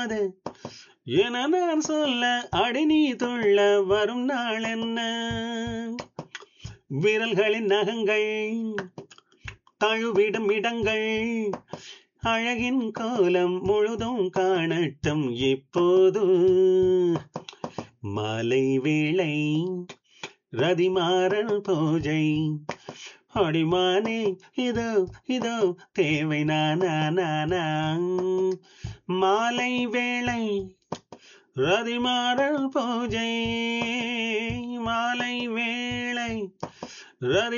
முடியாது என நான் சொல்ல அடி நீ துள்ள வரும் நாள் என்ன விரல்களின் நகங்கள் தழுவிடும் இடங்கள் அழகின் கோலம் முழுதும் காணட்டும் இப்போது மாலை வேளை ரதிமாறன் பூஜை அடிமானே இதோ இதோ தேவை நானா நானா மாலை வேளை ரதிமாறன் பூஜை மாலை வேளை ரதி